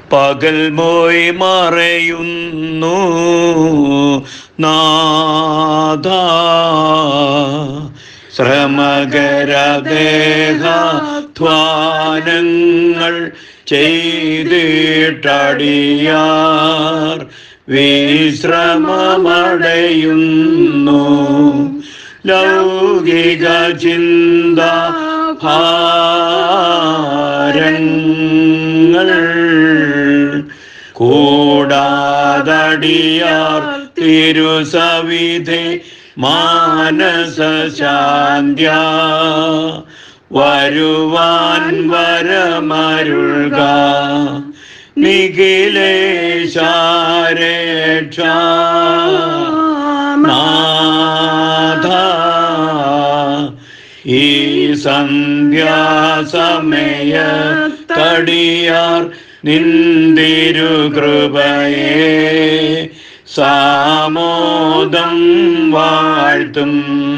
പകൽ മോയി മറയുന്നു നാഥ ശ്രമകരദേഹാധ്വാനങ്ങൾ ചെയ്തിട്ടടിയാർ വിശ്രമമടയുന്നു ലൗകിക ചിന്ത ഭാരങ്ങൾ കൂടാതടിയാർ തിരുസവിധെ മാനസ ശാന്ത്യ വരുവാൻ വരമരുൾക നിഖിലേശാരേക്ഷ നാഥ ഈ സന്ധ്യാസമയത്തടിയാർ നിന്തിരു കൃപയെ സാമോദം വാഴ്ത്തും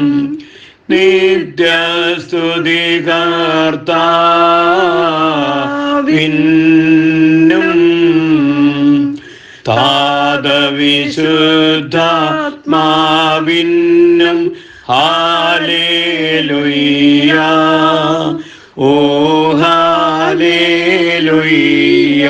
നിത്യസ്തുതികർത്താവിന്നും താതവിശുദ്ധാത്മാവിന്നും ഹാലേലുയ്യ ഓ ഹാലേലുയ്യ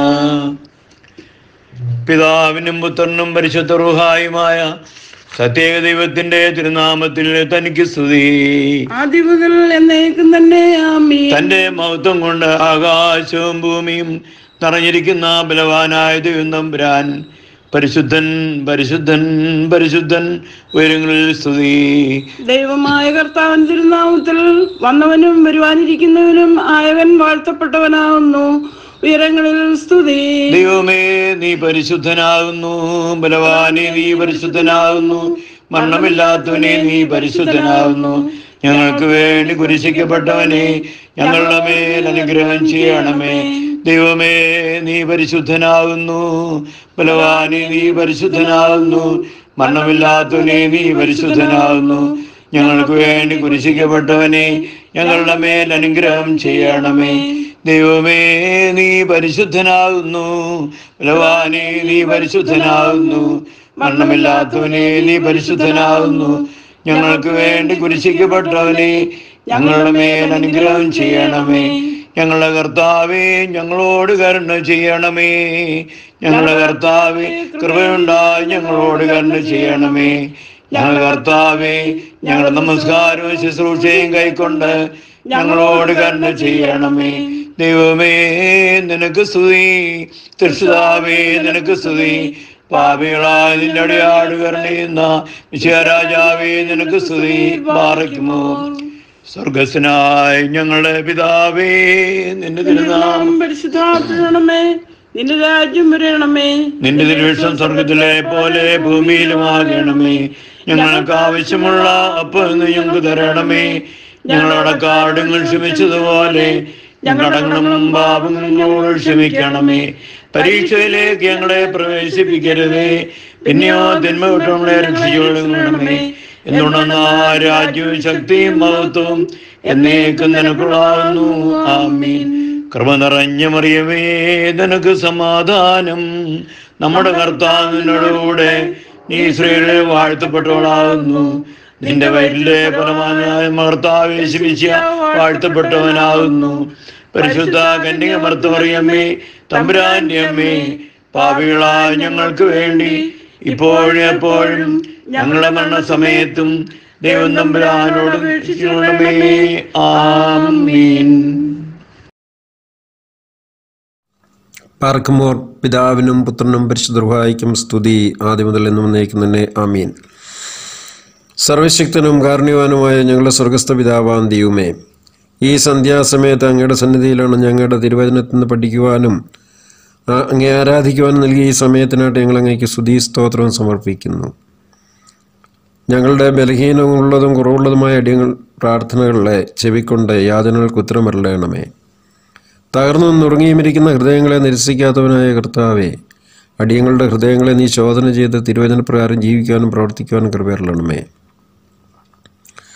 പിതാവിനും പുത്രനും പരിശുദ്ധ റുഹായുമായ സത്യേക ദൈവത്തിന്റെ തിരുനാമത്തിൽ തനിക്ക് സ്തുതി ആദ്യം മുതൽ എന്നേക്കും തന്നെ ആമീൻ തന്റെ മഹത്വം കൊണ്ട് ആകാശവും ഭൂമിയും നിറഞ്ഞിരിക്കുന്ന ബലവാനായ ദൈവം തമ്പുരാൻ പരിശുദ്ധൻ പരിശുദ്ധൻ പരിശുദ്ധൻ ഉയരങ്ങളിൽ സ്തുതി ദൈവമായ കർത്താവൻ തിരുനാമത്തിൽ വന്നവനും വരുവാനിരിക്കുന്നവനും ആയവൻ വാഴ്ത്തപ്പെട്ടവനാകുന്നു ഉയരങ്ങളിൽ സ്തുതി ദൈവമേ നീ പരിശുദ്ധനാകുന്നു ബലവാനെ നീ പരിശുദ്ധനാകുന്നു മരണമില്ലാത്തവനെ നീ പരിശുദ്ധനാകുന്നു ഞങ്ങൾക്ക് വേണ്ടി കുരിശിക്കപ്പെട്ടവനെ ഞങ്ങളുടെ മേൽ അനുഗ്രഹം ചെയ്യണമേ ദൈവമേ നീ പരിശുദ്ധനാകുന്നു ബലവാനെ നീ പരിശുദ്ധനാകുന്നു മരണമില്ലാത്തവനെ നീ പരിശുദ്ധനാകുന്നു ഞങ്ങൾക്ക് വേണ്ടി കുരിശിക്കപ്പെട്ടവനെ ഞങ്ങളുടെ മേൽ അനുഗ്രഹം ചെയ്യണമേ ദൈവമേ നീ പരിശുദ്ധനാകുന്നു ബലവാനെ നീ പരിശുദ്ധനാകുന്നു മരണമില്ലാത്തവനെ നീ പരിശുദ്ധനാകുന്നു ഞങ്ങൾക്ക് വേണ്ടി കുരിശിക്കപ്പെട്ടവനെ ഞങ്ങളുടെ മേൽ അനുഗ്രഹം ചെയ്യണമേ ഞങ്ങളുടെ കർത്താവേ ഞങ്ങളോട് കരുണ ചെയ്യണമേ ഞങ്ങളുടെ കർത്താവേ കൃപയുണ്ടായി ഞങ്ങളോട് കരുണ ചെയ്യണമേ ഞങ്ങളുടെ കർത്താവേ ഞങ്ങളുടെ നമസ്കാരവും ശുശ്രൂഷയും കൈക്കൊണ്ട് ഞങ്ങളോട് കരുണ ചെയ്യണമേ ദൈവമേ നിനക്ക് സ്തുതി തൃഷ്ടാവേ നിനക്ക് സ്തുതി പാപികളായ നിന്റെ അടിയാട് കരുണയുന്ന വിശ്വരാജാവേ നിനക്ക് സ്തുതി പാറയ്ക്കുമോ സ്വർഗസ്നായ ഞങ്ങളുടെ പിതാവേ നിന്റെ തിരുനാമം പരിശുദ്ധാത്മണമേ നിന്റെ രാജ്യം വരണമേ നിന്റെ തിരുവിഷം സ്വർഗത്തിലെ പോലെ ഭൂമിയിലുമാകണമേ ഞങ്ങൾക്ക് ആവശ്യമുള്ള അപ്പോൾ ഞങ്ങൾക്ക് തരണമേ ഞങ്ങളുടെ കാടുങ്ങൾ ക്ഷമിച്ചതുപോലെ ഞങ്ങളടങ്ങളും പാപങ്ങളോട് ക്ഷമിക്കണമേ പരീക്ഷയിലേക്ക് ഞങ്ങളെ പ്രവേശിപ്പിക്കരുതേ പിന്നെയോ തിന്മ വിട്ട് നമ്മളെ രക്ഷിച്ചുകൊള്ളണമേ എന്തുണ്ടെന്ന രാജ്യവും ശക്തിയും മഹത്വവും എന്നേക്കും നിനക്കുള്ളാകുന്നു ആമീൻ കൃപ നിറഞ്ഞ മറിയമേ നിനക്ക് സമാധാനം നമ്മുടെ കർത്താവിനോടുകൂടെ നീ സ്ത്രീകളെ വാഴ്ത്തപ്പെട്ടവളാകുന്നു നിന്റെ വയറ്റിലെ ഫലമായ മർത്താവേശിപ്പിച്ച വാഴ്ത്തപ്പെട്ടവനാകുന്നു പരിശുദ്ധ കന്യക മർത്തമറിയമ്മേ തമ്പുരാന്റെ അമ്മേ പാപികളായ ഞങ്ങൾക്ക് വേണ്ടി ഇപ്പോഴും എപ്പോഴും ഞങ്ങളുടെ മരണസമയത്തും ദൈവം തമ്പുരാനോട് അപേക്ഷിച്ചുകൊള്ളണമേ. ആമീൻ പാർക്കുമോർ പിതാവിനും പുത്രനും പരിശുദ്ധർഹായിക്കും സ്തുതി ആദ്യം മുതൽ എന്നും നയിക്കും തന്നെ ആമീൻ സർവശക്തനും കാരുണ്യവാനുമായ ഞങ്ങളുടെ സ്വർഗസ്ഥ പിതാവാൻ ദൈവമേ ഈ സന്ധ്യാസമയത്ത് അങ്ങയുടെ സന്നിധിയിലാണ് ഞങ്ങളുടെ തിരുവചനത്തിൽ നിന്ന് പഠിക്കുവാനും ആ, അങ്ങേ ആരാധിക്കുവാനും നൽകിയ ഈ സമയത്തിനായിട്ട് ഞങ്ങൾ അങ്ങേക്ക് സ്തുതി സ്തോത്രവും സമർപ്പിക്കുന്നു ഞങ്ങളുടെ ബലഹീനമുള്ളതും കുറവുള്ളതുമായ അടിയങ്ങൾ പ്രാർത്ഥനകളെ ചെവിക്കൊണ്ട് യാതനകൾക്ക് ഉത്തരമരളയണമേ തകർന്നു നുറുങ്ങിയുമിരിക്കുന്ന ഹൃദയങ്ങളെ നിരസിക്കാത്തവനായ കർത്താവേ അടിയങ്ങളുടെ ഹൃദയങ്ങളെ നീ ശോധന ചെയ്ത് തിരുവചനപ്രകാരം ജീവിക്കാനും പ്രവർത്തിക്കുവാനും കൃപയറണമേ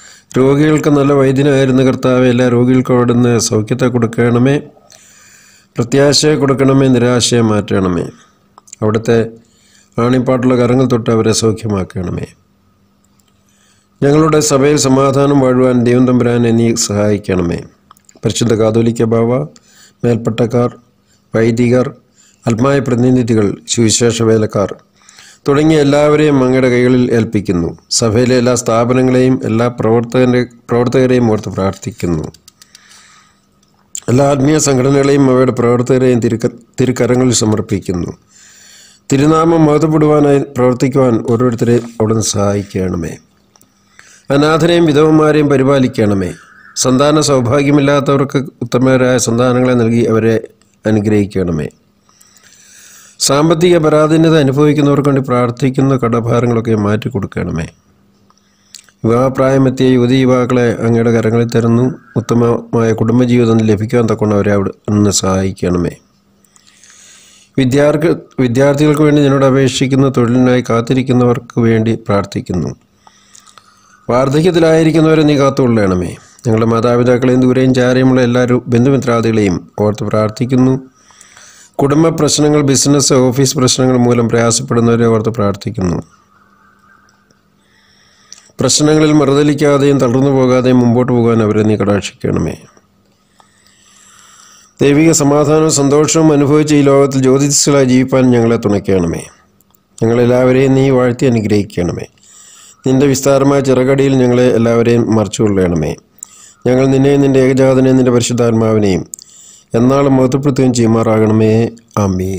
രോഗികൾക്ക് നല്ല വൈദ്യനായിരുന്ന കർത്താവെ എല്ലാ രോഗികൾക്കും അവിടുന്ന് സൗഖ്യത്തെ കൊടുക്കണമേ പ്രത്യാശയെ കൊടുക്കണമേ നിരാശയെ മാറ്റണമേ അവിടുത്തെ ആണിപ്പാട്ടുള്ള കരങ്ങൾ തൊട്ട് അവരെ സൗഖ്യമാക്കണമേ ഞങ്ങളുടെ സഭയിൽ സമാധാനം വാഴുവാൻ ദൈവം തമ്പുരാനെ നീ സഹായിക്കണമേ പരിശുദ്ധ കാതോലിക്ക ബാവ മേൽപ്പട്ടക്കാർ വൈദികർ ആത്മായ പ്രതിനിധികൾ സുവിശേഷ വേലക്കാർ തുടങ്ങിയ എല്ലാവരെയും അങ്ങയുടെ കൈകളിൽ ഏൽപ്പിക്കുന്നു സഭയിലെ എല്ലാ സ്ഥാപനങ്ങളെയും എല്ലാ പ്രവർത്തകരെ പ്രവർത്തകരെയും ഓർത്ത് പ്രാർത്ഥിക്കുന്നു എല്ലാ ആത്മീയ സംഘടനകളെയും അവയുടെ പ്രവർത്തകരെയും തിരുക്ക തിരുക്കരങ്ങളിൽ സമർപ്പിക്കുന്നു തിരുനാമം മഹത്വപ്പെടുവാനായി പ്രവർത്തിക്കുവാൻ ഓരോരുത്തരെയും അവിടുന്ന് സഹായിക്കണമേ അനാഥരെയും വിധവന്മാരെയും പരിപാലിക്കണമേ സന്താന സൗഭാഗ്യമില്ലാത്തവർക്ക് ഉത്തമരായ സന്താനങ്ങളെ നൽകി അവരെ അനുഗ്രഹിക്കണമേ സാമ്പത്തിക പരാധീനത അനുഭവിക്കുന്നവർക്ക് വേണ്ടി പ്രാർത്ഥിക്കുന്ന കടഭാരങ്ങളൊക്കെ മാറ്റിക്കൊടുക്കണമേ വിവാഹപ്രായമെത്തിയ യുവതി യുവാക്കളെ അങ്ങയുടെ കരങ്ങളിൽ തരുന്നു ഉത്തമമായ കുടുംബജീവിതം ലഭിക്കാൻ തക്കൊണ്ട് അവരെ അവിടെ നിന്ന് സഹായിക്കണമേ വിദ്യാർത്ഥി വിദ്യാർത്ഥികൾക്ക് വേണ്ടി നിന്നോട് അപേക്ഷിക്കുന്ന തൊഴിലിനായി കാത്തിരിക്കുന്നവർക്ക് വേണ്ടി പ്രാർത്ഥിക്കുന്നു വാർദ്ധക്യത്തിലായിരിക്കുന്നവരെ നീ കാത്തുകൊള്ളണമേ ഞങ്ങളുടെ മാതാപിതാക്കളെയും ദൂരെയും ചാരയുമുള്ള എല്ലാ രു- ബന്ധുമിത്രാദികളെയും ഓർത്ത് പ്രാർത്ഥിക്കുന്നു കുടുംബ പ്രശ്നങ്ങൾ ബിസിനസ് ഓഫീസ് പ്രശ്നങ്ങൾ മൂലം പ്രയാസപ്പെടുന്നവരെ ഓർത്ത് പ്രാർത്ഥിക്കുന്നു പ്രശ്നങ്ങളിൽ മറുതലിക്കാതെയും തളർന്നു പോകാതെയും മുമ്പോട്ട് പോകാൻ അവരെ നീ കടാക്ഷിക്കണമേ ദൈവിക സമാധാനവും സന്തോഷവും അനുഭവിച്ച് ഈ ലോകത്തിൽ ജ്യോതിസ്സുകളായി ജീവിപ്പാൻ ഞങ്ങളെ തുണയ്ക്കണമേ ഞങ്ങളെല്ലാവരെയും നീ വാഴ്ത്തി അനുഗ്രഹിക്കണമേ നിന്റെ വിസ്താരമായ ചിറകടിയിൽ ഞങ്ങളെ എല്ലാവരെയും മറച്ചുകൊള്ളണമേ ഞങ്ങൾ നിന്നെയും നിന്റെ ഏകജാതനെയും നിന്റെ പരിശുദ്ധാത്മാവിനെയും എന്നാളും മഹത്വപ്പെടുത്തുകയും ചെയ്യുമാറാകണമേ ആമീൻ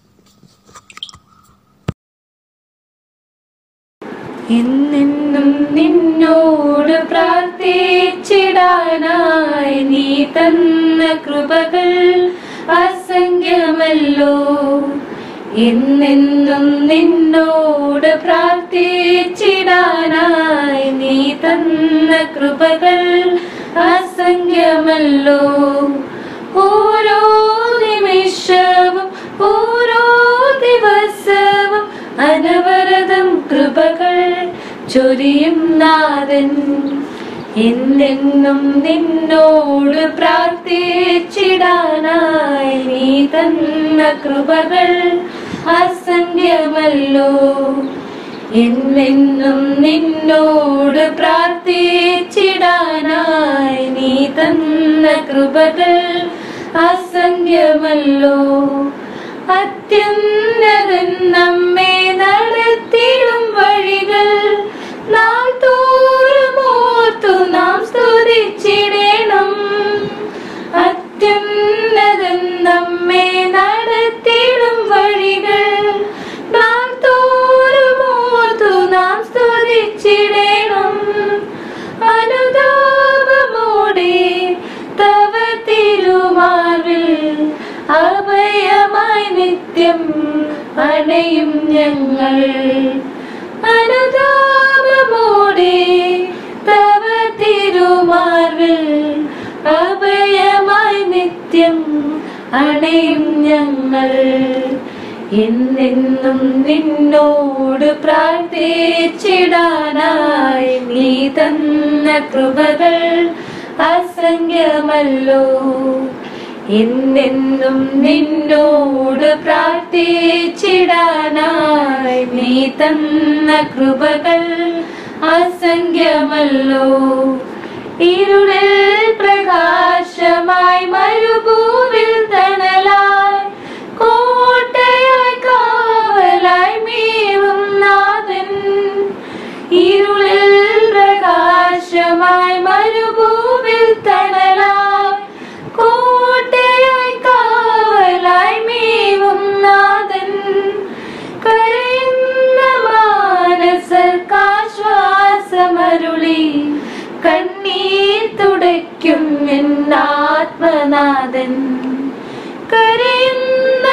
എന്നെന്നും നിന്നോട് പ്രാർത്ഥിച്ചിടാനായി നീ തന്ന കൃപകൾ അസംഖ്യമല്ലോ എന്നെന്നും നിന്നോട് പ്രാർത്ഥിച്ചിടാനായി നീ തന്ന കൃപകൾ അസംഖ്യമല്ലോ ഓരോ നിമിഷവും ഓരോ ദിവസവും അനവരതം കൃപകൾ ചൊരിയും നാഥൻ എന്നെന്നും നിന്നോട് പ്രാർത്ഥിച്ചിടാനായി നീ തന്ന കൃപകൾ അസംഖ്യമല്ലോ എന്നെന്നും നിന്നോട് പ്രാർത്ഥിച്ചിടാനായി നീ തന്ന കൃപകൾ അസംഖ്യമല്ലോ അത്യുന്നതൻ നമ്മെ നടത്തിടും വഴികൾ നാൾ തോറും ഓർത്തു നാം സ്തുതിച്ചിടണം അത്യുന്നതൻ നമ്മെ നടത്തിടും വഴികൾ നാൾ തോറും ഓർത്തു നാം സ്തുതിച്ചിടണം അനുതാപമോടെ തവ തിരുമാറിൽ അഭയമായി നിത്യം അണയും ഞങ്ങൾ അനുതാപമോടെ തവ തിരുമാറിൽ അഭയമായി നിത്യം അണയും ഞങ്ങൾ എന്നെന്നും നിന്നോട് പ്രാർത്ഥിച്ചിടാനായി നീ തന്ന കൃപകൾ അസംഖ്യമല്ലോ എന്നെന്നും നിന്നോട് പ്രാർത്ഥിച്ചിടാനായി നീ തന്ന കൃപകൾ അസംഖ്യമല്ലോ ഇരുളിൽ പ്രകാശമായി മരുഭൂവിൽ തണലായി കോട്ടയായി കാവലായി മേവും നാഥൻ ഇരുളിൽ പ്രകാശമായി മരുഭൂവിൽ തണലായി കോട്ടയായി കാവലായി മേവും നാഥൻ കരയുന്ന മാനസർക്കാശ്വാസമരുളി കണ്ണീർ തുടയ്ക്കും എന്നാത്മനാഥൻ കരയുന്ന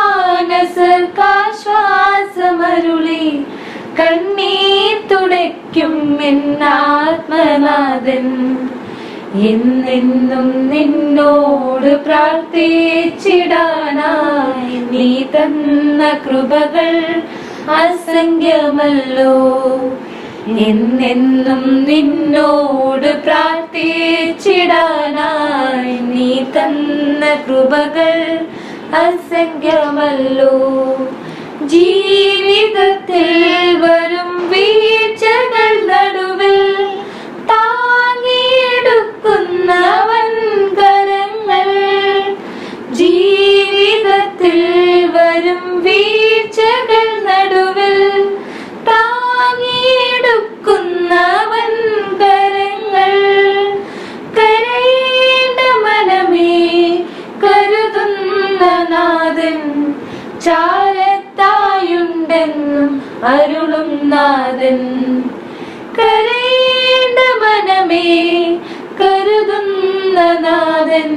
മാനസർക്കാശ്വാസമരുളി കണ്ണീർ തുടയ്ക്കും എന്നാത്മനാഥൻ എന്നെന്നും നിന്നോട് പ്രാർത്ഥിച്ചിടാനായി നീ തന്ന കൃപകൾ അസംഖ്യമല്ലോ എന്നെന്നും നിന്നോട് പ്രാർത്ഥിച്ചിടാനായി നീ തന്ന കൃപകൾ അസംഖ്യമല്ലോ ജീവിതത്തിൽ വരും വീഴ്ചകൾ നടുവിൽ താങ്ങിയെടുക്കുന്നവൻ കരങ്ങൾ ജീവിതത്തിൽ വരും വീഴ്ചകൾ നടുവിൽ താങ്ങിയെടുക്കുന്നവൻ കരങ്ങൾ കരയേണ്ട മനമേ കരുതുന്ന നാഥൻ ചാരത്തായുണ്ടെന്നും അരുളും നാഥൻ കരയേണ്ട മനമേ കരുതുന്ന നാഥൻ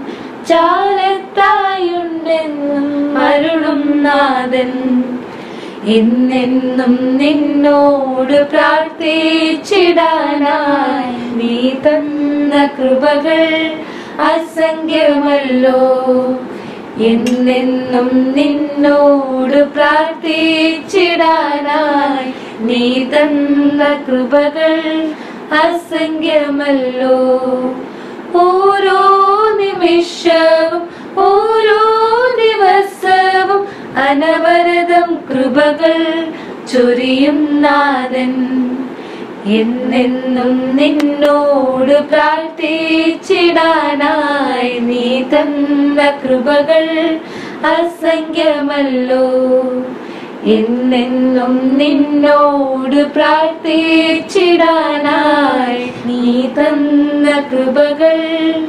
ചാരത്തായുണ്ടെന്നും അരുളും നാഥൻ എന്നെന്നും നിന്നോട് പ്രാർത്ഥിച്ചിടാനായി നീ തന്ന കൃപകൾ അസംഖ്യമല്ലോ എന്നെന്നും നിന്നോട് പ്രാർത്ഥിച്ചിടാനായി നീ തന്ന കൃപകൾ അസംഖ്യമല്ലോ ഓരോ നിമിഷവും ഓരോ ദിവസവും അനവരതം കൃപകൾ ചൊരിയും നാഥൻ എന്നെന്നും നിന്നോട് പ്രാർത്ഥിച്ചിടാനായി നീ തന്ന കൃപകൾ അസംഖ്യമല്ലോ എന്നെന്നും നിന്നോട് പ്രാർത്ഥിച്ചിടാനായി നീ തന്ന കൃപകൾ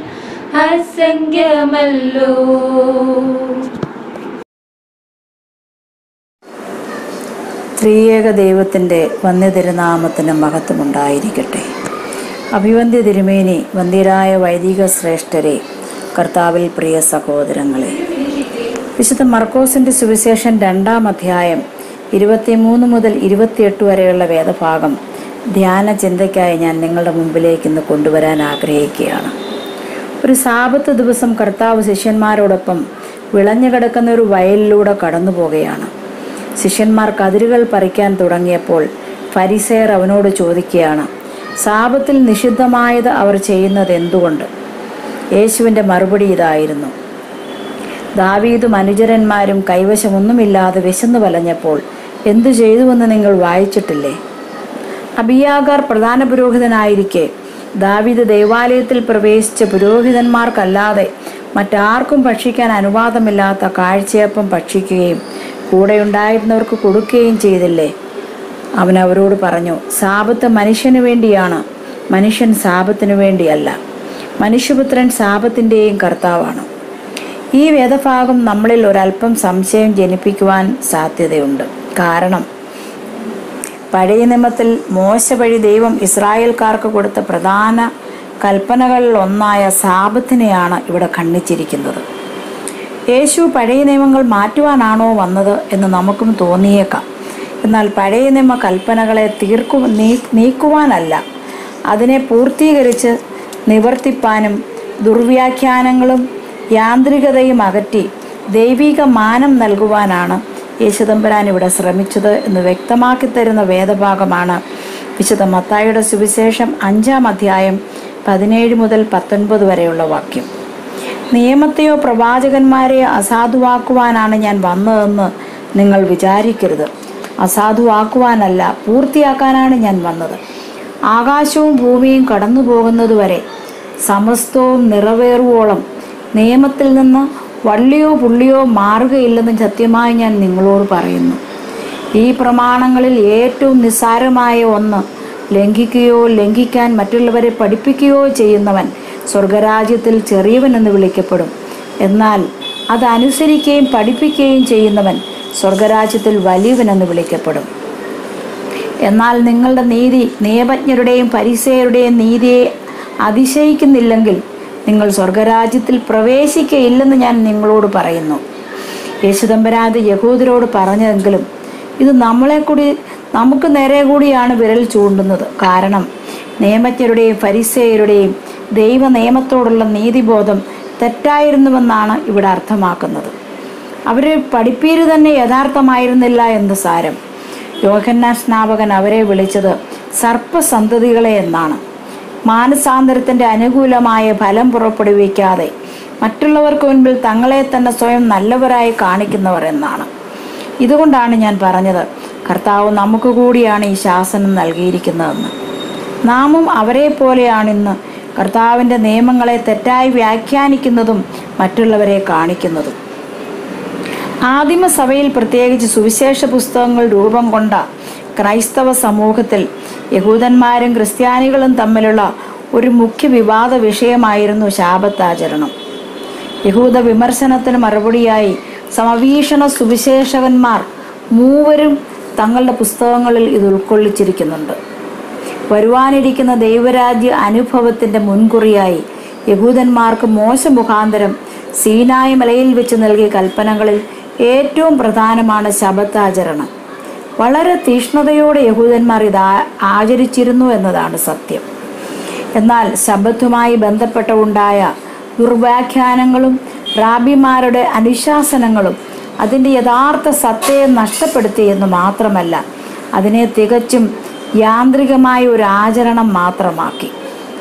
അസംഖ്യമല്ലോ ത്രിയേക ദൈവത്തിൻ്റെ വന്യതിരുനാമത്തിന് മഹത്വമുണ്ടായിരിക്കട്ടെ അഭിവന്ദ്യ തിരുമേനി വന്ധ്യരായ വൈദിക ശ്രേഷ്ഠരെ കർത്താവിൽ പ്രിയ സഹോദരങ്ങളെ വിശുദ്ധ മർക്കോസിൻ്റെ സുവിശേഷം രണ്ടാം അധ്യായം ഇരുപത്തിമൂന്ന് മുതൽ ഇരുപത്തിയെട്ട് വരെയുള്ള വേദഭാഗം ധ്യാന ചിന്തയ്ക്കായി ഞാൻ നിങ്ങളുടെ മുമ്പിലേക്ക് ഇന്ന് കൊണ്ടുവരാൻ ആഗ്രഹിക്കുകയാണ് ഒരു സാപത്ത് ദിവസം കർത്താവ് ശിഷ്യന്മാരോടൊപ്പം വിളഞ്ഞു കിടക്കുന്ന ഒരു വയലിലൂടെ കടന്നു പോകുകയാണ് ശിഷ്യന്മാർ കതിരുകൾ പറിക്കാൻ തുടങ്ങിയപ്പോൾ ഫരിസേർ അവനോട് ചോദിക്കുകയാണ് സാപത്തിൽ നിഷിദ്ധമായത് അവർ ചെയ്യുന്നത് എന്തുകൊണ്ട് യേശുവിൻ്റെ മറുപടി ഇതായിരുന്നു ദാവീദും അനുചരന്മാരും കൈവശമൊന്നുമില്ലാതെ വിശന്നു വലഞ്ഞപ്പോൾ എന്തു ചെയ്തുവെന്ന് നിങ്ങൾ വായിച്ചിട്ടില്ലേ അബിയാഗാർ പ്രധാന പുരോഹിതനായിരിക്കെ ദാവീദ് ദേവാലയത്തിൽ പ്രവേശിച്ച പുരോഹിതന്മാർക്കല്ലാതെ മറ്റാർക്കും ഭക്ഷിക്കാൻ അനുവാദമില്ലാത്ത കാഴ്ചയപ്പം ഭക്ഷിക്കുകയും കൂടെയുണ്ടായിരുന്നവർക്ക് കൊടുക്കുകയും ചെയ്തില്ലേ അവൻ അവരോട് പറഞ്ഞു സാപത്ത് മനുഷ്യന് വേണ്ടിയാണ് മനുഷ്യൻ സാപത്തിനു വേണ്ടിയല്ല മനുഷ്യപുത്രൻ സാപത്തിൻ്റെയും കർത്താവാണ് ഈ വേദഭാഗം നമ്മളിൽ ഒരല്പം സംശയം ജനിപ്പിക്കുവാൻ സാധ്യതയുണ്ട് കാരണം പഴയ നിയമത്തിൽ മോശ വഴി ദൈവം ഇസ്രായേൽക്കാർക്ക് കൊടുത്ത പ്രധാന കൽപ്പനകളിൽ ഒന്നായ സാപത്തിനെയാണ് ഇവിടെ ഖണ്ഡിച്ചിരിക്കുന്നത് യേശു പഴയ നിയമങ്ങൾ മാറ്റുവാനാണോ വന്നത് എന്ന് നമുക്കും തോന്നിയേക്കാം എന്നാൽ പഴയ നിയമ കൽപ്പനകളെ തീർക്കു നീ നീക്കുവാനല്ല അതിനെ പൂർത്തീകരിച്ച് നിവർത്തിപ്പാനും ദുർവ്യാഖ്യാനങ്ങളും യാന്ത്രികതയും അകറ്റി ദൈവിക മാനം നൽകുവാനാണ് യേശുദമ്പരാൻ ഇവിടെ ശ്രമിച്ചത് എന്ന് വ്യക്തമാക്കി തരുന്ന വേദഭാഗമാണ് വിശുദ്ധ മത്തായിയുടെ സുവിശേഷം അഞ്ചാം അധ്യായം പതിനേഴ് മുതൽ പത്തൊൻപത് വരെയുള്ള വാക്യം നിയമത്തെയോ പ്രവാചകന്മാരെയോ അസാധുവാക്കുവാനാണ് ഞാൻ വന്നതെന്ന് നിങ്ങൾ വിചാരിക്കരുത് അസാധുവാക്കുവാനല്ല പൂർത്തിയാക്കാനാണ് ഞാൻ വന്നത് ആകാശവും ഭൂമിയും കടന്നു പോകുന്നതുവരെ സമസ്തവും നിറവേറുവോളം നിയമത്തിൽ നിന്ന് വള്ളിയോ പുള്ളിയോ മാറുകയില്ലെന്ന് സത്യമായി ഞാൻ നിങ്ങളോട് പറയുന്നു ഈ പ്രമാണങ്ങളിൽ ഏറ്റവും നിസ്സാരമായ ഒന്ന് ലംഘിക്കുകയോ ലംഘിക്കാൻ മറ്റുള്ളവരെ പഠിപ്പിക്കുകയോ ചെയ്യുന്നവൻ സ്വർഗരാജ്യത്തിൽ ചെറിയവനെന്ന് വിളിക്കപ്പെടും എന്നാൽ അത് അനുസരിക്കുകയും പഠിപ്പിക്കുകയും ചെയ്യുന്നവൻ സ്വർഗരാജ്യത്തിൽ വലിയവനെന്ന് വിളിക്കപ്പെടും എന്നാൽ നിങ്ങളുടെ നീതി നിയമജ്ഞരുടെയും പരിസയരുടെയും നീതിയെ അതിശയിക്കുന്നില്ലെങ്കിൽ നിങ്ങൾ സ്വർഗരാജ്യത്തിൽ പ്രവേശിക്കയില്ലെന്ന് ഞാൻ നിങ്ങളോട് പറയുന്നു യേശുദമ്പരാത് യഹൂദരോട് പറഞ്ഞതെങ്കിലും ഇത് നമ്മളെ കൂടി നമുക്ക് നേരെ കൂടിയാണ് വിരൽ ചൂണ്ടുന്നത് കാരണം നിയമജ്ഞരുടെയും ഫരിസേയരുടെയും ദൈവ നിയമത്തോടുള്ള നീതിബോധം തെറ്റായിരുന്നുവെന്നാണ് ഇവിടെ അർത്ഥമാക്കുന്നത് അവരെ പഠിപ്പീര് തന്നെ യഥാർത്ഥമായിരുന്നില്ല എന്ന് സാരം യോഹന്നാൻ സ്നാപകൻ അവരെ വിളിച്ചത് സർപ്പസന്തതികളെ എന്നാണ് മാനസാന്തരത്തിന്റെ അനുകൂലമായ ഫലം പുറപ്പെടുവിക്കാതെ മറ്റുള്ളവർക്ക് മുൻപിൽ തങ്ങളെ തന്നെ സ്വയം നല്ലവരായി കാണിക്കുന്നവർ എന്നാണ് ഇതുകൊണ്ടാണ് ഞാൻ പറഞ്ഞത് കർത്താവ് നമുക്ക് കൂടിയാണ് ഈ ശാസനം നൽകിയിരിക്കുന്നതെന്ന് നാമും അവരെ പോലെയാണിന്ന് കർത്താവിൻ്റെ നിയമങ്ങളെ തെറ്റായി വ്യാഖ്യാനിക്കുന്നതും മറ്റുള്ളവരെ കാണിക്കുന്നതും ആദിമസഭയിൽ പ്രത്യേകിച്ച് സുവിശേഷ പുസ്തകങ്ങൾ രൂപം കൊണ്ട ക്രൈസ്തവ സമൂഹത്തിൽ യഹൂദന്മാരും ക്രിസ്ത്യാനികളും തമ്മിലുള്ള ഒരു മുഖ്യ വിവാദ വിഷയമായിരുന്നു ശാപത്താചരണം യഹൂദ വിമർശനത്തിന് മറുപടിയായി സമവീക്ഷണ സുവിശേഷകന്മാർ മൂവരും തങ്ങളുടെ പുസ്തകങ്ങളിൽ ഇത് ഉൾക്കൊള്ളിച്ചിരിക്കുന്നുണ്ട് വരുവാനിരിക്കുന്ന ദൈവരാജ്യ അനുഭവത്തിന്റെ മുൻകുറിയായി യഹൂദന്മാർക്ക് മോശ മുഖാന്തരം സീനായി മലയിൽ വെച്ച് നൽകിയ കൽപ്പനകളിൽ ഏറ്റവും പ്രധാനമാണ് ശബത്താചരണം വളരെ തീഷ്ണതയോടെ യഹൂദന്മാർ ഇത് ആ- ആചരിച്ചിരുന്നു എന്നതാണ് സത്യം എന്നാൽ ശബത്തുമായി ബന്ധപ്പെട്ട ഉണ്ടായ ദുർവ്യാഖ്യാനങ്ങളും റാബിമാരുടെ അനുശാസനങ്ങളും അതിൻ്റെ യഥാർത്ഥ സത്തയെ നഷ്ടപ്പെടുത്തി എന്ന് മാത്രമല്ല അതിനെ തികച്ചും യാന്ത്രികമായ ഒരു ആചരണം മാത്രമാക്കി